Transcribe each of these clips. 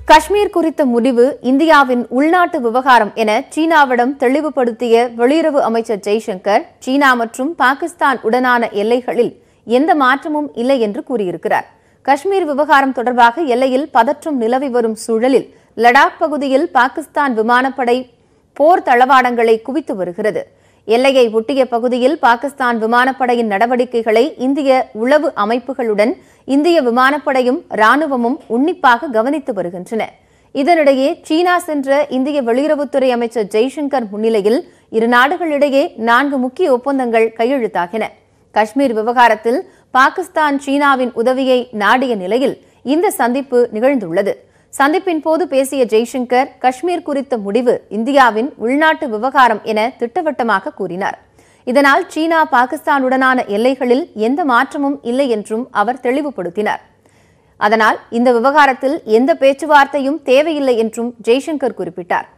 காஷ்மீர் குறித்த முடிவு இந்தியாவின் உள்நாட்டு விவகாரம் என சீனாவிடம் தெளிவுபடுத்திய வெளியுறவு அமைச்சர் ஜெய்சங்கர் சீனா மற்றும் பாகிஸ்தான் உடனான எல்லைகளில் எந்த மாற்றமும் இல்லை என்று கூறியிருக்கிறார் காஷ்மீர் விவகாரம் தொடர்பாக எல்லையில் பதற்றம் நிலவி வரும் சூழலில் லடாக் பகுதியில் பாகிஸ்தான் விமானப்படை போர் தளவாடங்களை குவித்து வருகிறது எல்லையை ஒட்டிய பகுதியில் பாகிஸ்தான் விமானப்படையின் நடவடிக்கைகளை இந்திய உளவு அமைப்புகளுடன் இந்திய விமானப்படையும் ராணுவமும் உன்னிப்பாக கவனித்து வருகின்றன இதனிடையே சீனா சென்ற இந்திய வெளியுறவுத்துறை அமைச்சர் ஜெய்சங்கர் முன்னிலையில் இரு நாடுகளிடையே நான்கு முக்கிய ஒப்பந்தங்கள் கையெழுத்தாகின காஷ்மீர் விவகாரத்தில் பாகிஸ்தான் சீனாவின் உதவியை நாடிய நிலையில் இந்த சந்திப்பு நிகழ்ந்துள்ளது சந்திப்பின் போது பேசிய ஜெய்சங்கர் காஷ்மீர் குறித்த முடிவு இந்தியாவின் உள்நாட்டு விவகாரம் என திட்டவட்டமாக கூறினார் இதனால் சீனா பாகிஸ்தானுடனான எல்லைகளில் எந்த மாற்றமும் இல்லை என்றும் அவர் தெளிவுபடுத்தினார் அதனால் இந்த விவகாரத்தில் எந்த பேச்சுவார்த்தையும் தேவையில்லை என்றும் ஜெய்சங்கர் குறிப்பிட்டார்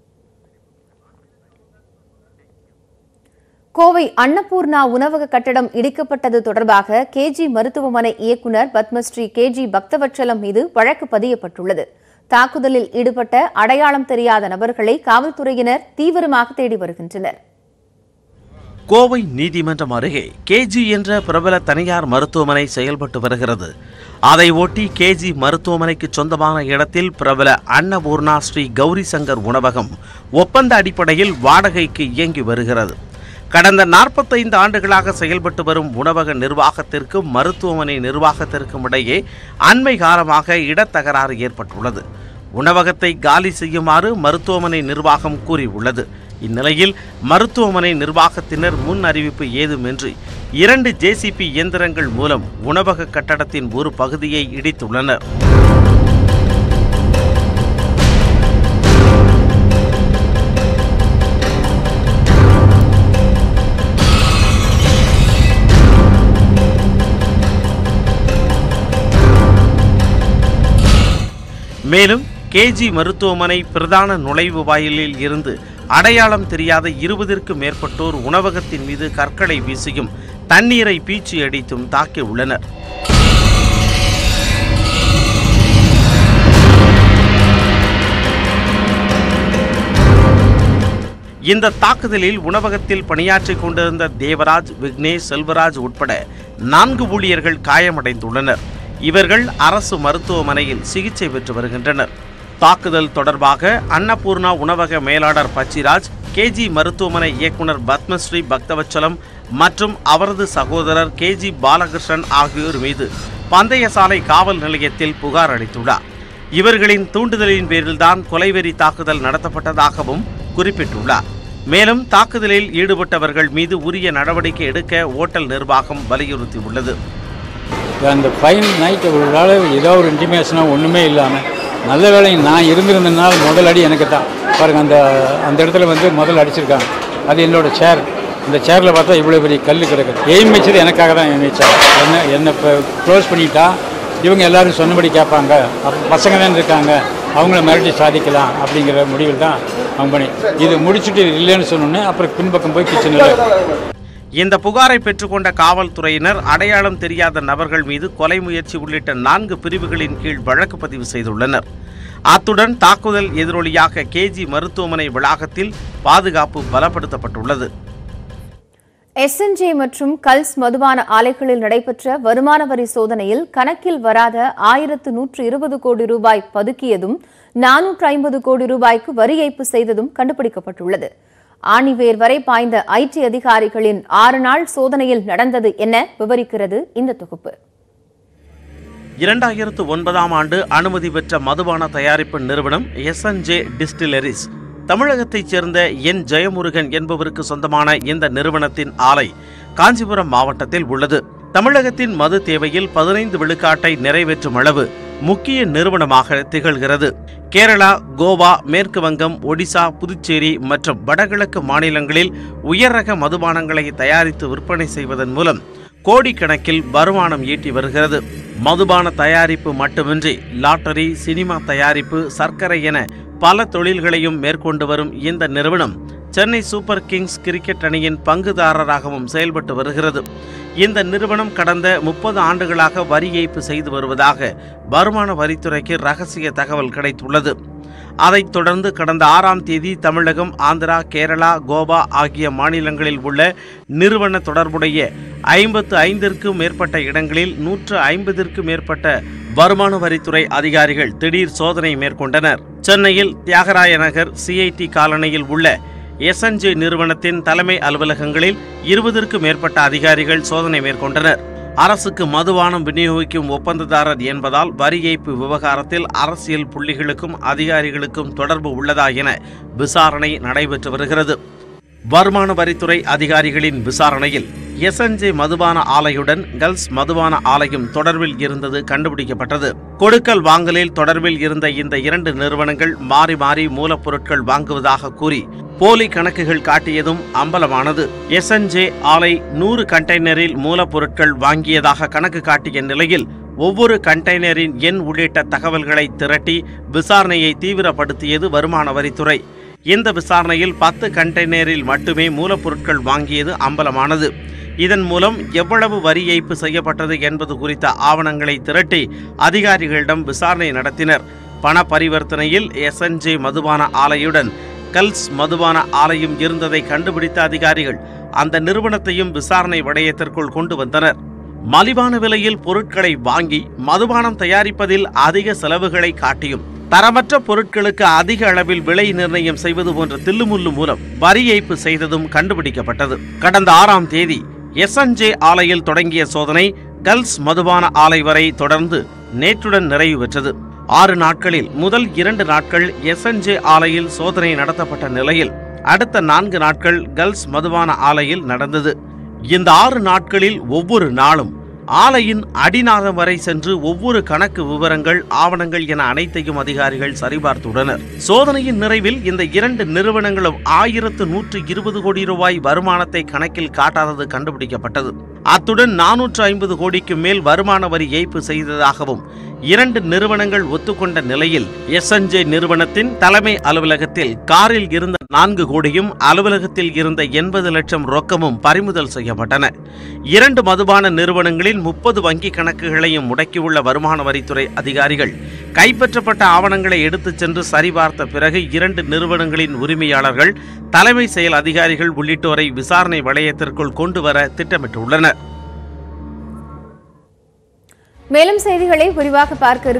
கோவை அன்னபூர்ணா உணவக கட்டடம் இடிக்கப்பட்டது தொடர்பாக கேஜி மருத்துவமனை இயக்குநர் பத்மஸ்ரீ கேஜி பக்தவச்சலம் மீது வழக்கு பதியப்பட்டுள்ளது தாக்குதலில் ஈடுபட்ட அடையாளம் தெரியாத நபர்களை காவல்துறையினர் தீவிரமாக தேடி வருகின்றனர் கோவை நீதிமன்றம் அருகே கேஜி என்ற பிரபல தனியார் மருத்துவமனை செயல்பட்டு வருகிறது அதை ஒட்டி கேஜி மருத்துவமனைக்கு சொந்தமான இடத்தில் பிரபல அன்னபூர்ணா ஸ்ரீ கௌரி சங்கர் உணவகம் ஒப்பந்த அடிப்படையில் வாடகைக்கு இயங்கி வருகிறது கடந்த நாற்பத்தைந்து ஆண்டுகளாக செயல்பட்டு வரும் உணவக நிர்வாகத்திற்கும் மருத்துவமனை நிர்வாகத்திற்கும் இடையே அண்மை காலமாக இடத்தகராறு ஏற்பட்டுள்ளது உணவகத்தை காலி செய்யுமாறு மருத்துவமனை நிர்வாகம் கூறியுள்ளது இந்நிலையில் மருத்துவமனை நிர்வாகத்தினர் முன் அறிவிப்பு ஏதுமின்றி இரண்டு ஜேசிபி இயந்திரங்கள் மூலம் உணவக கட்டடத்தின் ஒரு பகுதியை இடித்துள்ளனர் மேலும் கேஜி மருத்துவமனை பிரதான நுழைவு வாயிலில் இருந்து அடையாளம் தெரியாத இருபதிற்கும் மேற்பட்டோர் உணவகத்தின் மீது கற்களை வீசியும் தண்ணீரை பீச்சி அடித்தும் தாக்கியுள்ளனர் இந்த தாக்குதலில் உணவகத்தில் பணியாற்றிக் கொண்டிருந்த தேவராஜ் விக்னேஷ் செல்வராஜ் உட்பட நான்கு ஊழியர்கள் காயமடைந்துள்ளனர் இவர்கள் அரசு மருத்துவமனையில் சிகிச்சை பெற்று வருகின்றனர் தாக்குதல் தொடர்பாக அன்னபூர்ணா உணவக மேலாளர் பச்சிராஜ் கேஜி மருத்துவமனை இயக்குனர் பத்மஸ்ரீ பக்தவச்சலம் மற்றும் அவரது சகோதரர் கேஜி பாலகிருஷ்ணன் ஆகியோர் மீது பந்தயசாலை காவல் நிலையத்தில் புகார் அளித்துள்ளார் இவர்களின் தூண்டுதலின் பேரில்தான் கொலைவெறி தாக்குதல் நடத்தப்பட்டதாகவும் குறிப்பிட்டுள்ளார் மேலும் தாக்குதலில் ஈடுபட்டவர்கள் மீது உரிய நடவடிக்கை எடுக்க ஓட்டல் நிர்வாகம் வலியுறுத்தியுள்ளது அந்த ஃபைன் நைட் ஒரு ஏதோ ஒரு இன்டிமேஷனாக ஒன்றுமே இல்லாமல் நல்ல வேலை நான் இருந்திருந்தனால முதல் அடி எனக்கு தான் பாருங்கள் அந்த அந்த இடத்துல வந்து முதல் அடிச்சிருக்காங்க அது என்னோட சேர் இந்த சேரில் பார்த்தா இவ்வளோ பெரிய கல் கிடக்குது எய்ம் வச்சது எனக்காக தான் எய்ம் வச்சாங்க என்ன என்னை இப்போ க்ளோஸ் பண்ணிட்டா இவங்க எல்லாரும் சொன்னபடி கேட்பாங்க அப்போ பசங்க தான் இருக்காங்க அவங்கள மிரட்டி சாதிக்கலாம் அப்படிங்கிற முடிவில் தான் அவங்க பண்ணி இது முடிச்சுட்டு இல்லைன்னு சொன்னோன்னே அப்புறம் பின்பக்கம் போய் கிச்சனில் இந்த புகாரை பெற்றுக்கொண்ட காவல்துறையினர் அடையாளம் தெரியாத நபர்கள் மீது கொலை முயற்சி உள்ளிட்ட நான்கு பிரிவுகளின் கீழ் வழக்கு பதிவு செய்துள்ளனர் அத்துடன் தாக்குதல் எதிரொலியாக கேஜி மருத்துவமனை வளாகத்தில் பாதுகாப்பு பலப்படுத்தப்பட்டுள்ளது எஸ்என்ஜே மற்றும் கல்ஸ் மதுபான ஆலைகளில் நடைபெற்ற வருமான வரி சோதனையில் கணக்கில் வராத ஆயிரத்து நூற்று இருபது கோடி ரூபாய் பதுக்கியதும் நானூற்று ஐம்பது கோடி ரூபாய்க்கு வரி ஏய்ப்பு செய்ததும் கண்டுபிடிக்கப்பட்டுள்ளது ஆணிவேர் வரை பாய்ந்த ஐடி அதிகாரிகளின் ஆறு நாள் சோதனையில் நடந்தது என விவரிக்கிறது இந்த தொகுப்பு இரண்டாயிரத்து ஒன்பதாம் ஆண்டு அனுமதி பெற்ற மதுபான தயாரிப்பு நிறுவனம் எஸ்என்ஜே டிஸ்டிலரிஸ் தமிழகத்தைச் சேர்ந்த என் ஜெயமுருகன் என்பவருக்கு சொந்தமான இந்த நிறுவனத்தின் ஆலை காஞ்சிபுரம் மாவட்டத்தில் உள்ளது தமிழகத்தின் மது தேவையில் பதினைந்து விழுக்காட்டை நிறைவேற்றும் அளவு முக்கிய நிறுவனமாக திகழ்கிறது கேரளா கோவா மேற்கு வங்கம் ஒடிசா புதுச்சேரி மற்றும் வடகிழக்கு மாநிலங்களில் உயர் ரக மதுபானங்களை தயாரித்து விற்பனை செய்வதன் மூலம் கோடிக்கணக்கில் வருமானம் ஈட்டி வருகிறது மதுபான தயாரிப்பு மட்டுமின்றி லாட்டரி சினிமா தயாரிப்பு சர்க்கரை என பல தொழில்களையும் மேற்கொண்டு வரும் இந்த நிறுவனம் சென்னை சூப்பர் கிங்ஸ் கிரிக்கெட் அணியின் பங்குதாரராகவும் செயல்பட்டு வருகிறது இந்த நிறுவனம் கடந்த முப்பது ஆண்டுகளாக வரி ஏய்ப்பு செய்து வருவதாக வருமான வரித்துறைக்கு ரகசிய தகவல் கிடைத்துள்ளது அதைத் தொடர்ந்து கடந்த ஆறாம் தேதி தமிழகம் ஆந்திரா கேரளா கோவா ஆகிய மாநிலங்களில் உள்ள நிறுவன தொடர்புடைய ஐம்பத்து ஐந்திற்கும் மேற்பட்ட இடங்களில் நூற்று ஐம்பதிற்கும் மேற்பட்ட வருமான வரித்துறை அதிகாரிகள் திடீர் சோதனை மேற்கொண்டனர் சென்னையில் தியாகராய நகர் சிஐடி காலனியில் உள்ள எஸ்என்ஜே நிறுவனத்தின் தலைமை அலுவலகங்களில் இருபதற்கும் மேற்பட்ட அதிகாரிகள் சோதனை மேற்கொண்டனர் அரசுக்கு மதுபானம் விநியோகிக்கும் ஒப்பந்ததாரர் என்பதால் வரி ஏய்ப்பு விவகாரத்தில் அரசியல் புள்ளிகளுக்கும் அதிகாரிகளுக்கும் தொடர்பு உள்ளதா என விசாரணை நடைபெற்று வருகிறது வருமான வரித்துறை அதிகாரிகளின் விசாரணையில் எஸ்என்ஜே மதுபான ஆலையுடன் கல்ஸ் மதுபான ஆலையும் தொடர்பில் இருந்தது கண்டுபிடிக்கப்பட்டது கொடுக்கல் வாங்கலில் தொடர்பில் இருந்த இந்த இரண்டு நிறுவனங்கள் மாறி மாறி மூலப்பொருட்கள் வாங்குவதாக கூறி போலி கணக்குகள் காட்டியதும் அம்பலமானது எஸ்என்ஜே ஆலை நூறு கண்டெய்னரில் மூலப்பொருட்கள் வாங்கியதாக கணக்கு காட்டிய நிலையில் ஒவ்வொரு கண்டெய்னரின் எண் உள்ளிட்ட தகவல்களை திரட்டி விசாரணையை தீவிரப்படுத்தியது வருமான வரித்துறை இந்த விசாரணையில் பத்து கண்டெய்னரில் மட்டுமே மூலப்பொருட்கள் வாங்கியது அம்பலமானது இதன் மூலம் எவ்வளவு வரி ஏய்ப்பு செய்யப்பட்டது என்பது குறித்த ஆவணங்களை திரட்டி அதிகாரிகளிடம் விசாரணை நடத்தினர் பண பரிவர்த்தனையில் எஸ்என்ஜே மதுபான ஆலையுடன் கல்ஸ் மதுபான ஆலையும் இருந்ததை கண்டுபிடித்த அதிகாரிகள் அந்த நிறுவனத்தையும் விசாரணை வளையத்திற்குள் கொண்டு வந்தனர் மலிவான விலையில் பொருட்களை வாங்கி மதுபானம் தயாரிப்பதில் அதிக செலவுகளை காட்டியும் தரமற்ற பொருட்களுக்கு அதிக அளவில் விலை நிர்ணயம் செய்வது போன்ற தில்லுமுல்லு மூலம் வரி ஏய்ப்பு செய்ததும் கண்டுபிடிக்கப்பட்டது கடந்த ஆறாம் தேதி எஸ்என்ஜே ஆலையில் தொடங்கிய சோதனை கல்ஸ் மதுபான ஆலை வரை தொடர்ந்து நேற்றுடன் நிறைவு பெற்றது ஆறு நாட்களில் முதல் இரண்டு நாட்கள் எஸ்என்ஜே ஆலையில் சோதனை நடத்தப்பட்ட நிலையில் அடுத்த நான்கு நாட்கள் கல்ஸ் மதுபான ஆலையில் நடந்தது இந்த ஆறு நாட்களில் ஒவ்வொரு நாளும் ஆலையின் அடிநாதம் வரை சென்று ஒவ்வொரு கணக்கு விவரங்கள் ஆவணங்கள் என அனைத்தையும் அதிகாரிகள் சரிபார்த்துள்ளனர் சோதனையின் நிறைவில் இந்த இரண்டு நிறுவனங்களும் ஆயிரத்து நூற்று இருபது கோடி ரூபாய் வருமானத்தை கணக்கில் காட்டாதது கண்டுபிடிக்கப்பட்டது அத்துடன் நானூற்று ஐம்பது கோடிக்கு மேல் வருமான வரி ஏய்ப்பு செய்ததாகவும் இரண்டு நிறுவனங்கள் ஒத்துக்கொண்ட நிலையில் எஸ்என்ஜே நிறுவனத்தின் தலைமை அலுவலகத்தில் காரில் இருந்த நான்கு கோடியும் அலுவலகத்தில் இருந்த எண்பது லட்சம் ரொக்கமும் பறிமுதல் செய்யப்பட்டன இரண்டு மதுபான நிறுவனங்களில் முப்பது வங்கி கணக்குகளையும் முடக்கியுள்ள வருமான வரித்துறை அதிகாரிகள் கைப்பற்றப்பட்ட ஆவணங்களை எடுத்துச் சென்று சரிபார்த்த பிறகு இரண்டு நிறுவனங்களின் உரிமையாளர்கள் தலைமை செயல் அதிகாரிகள் உள்ளிட்டோரை விசாரணை வளையத்திற்குள் கொண்டு வர திட்டமிட்டுள்ளனர் மேலும் செய்திகளை விரிவாக பார்க்க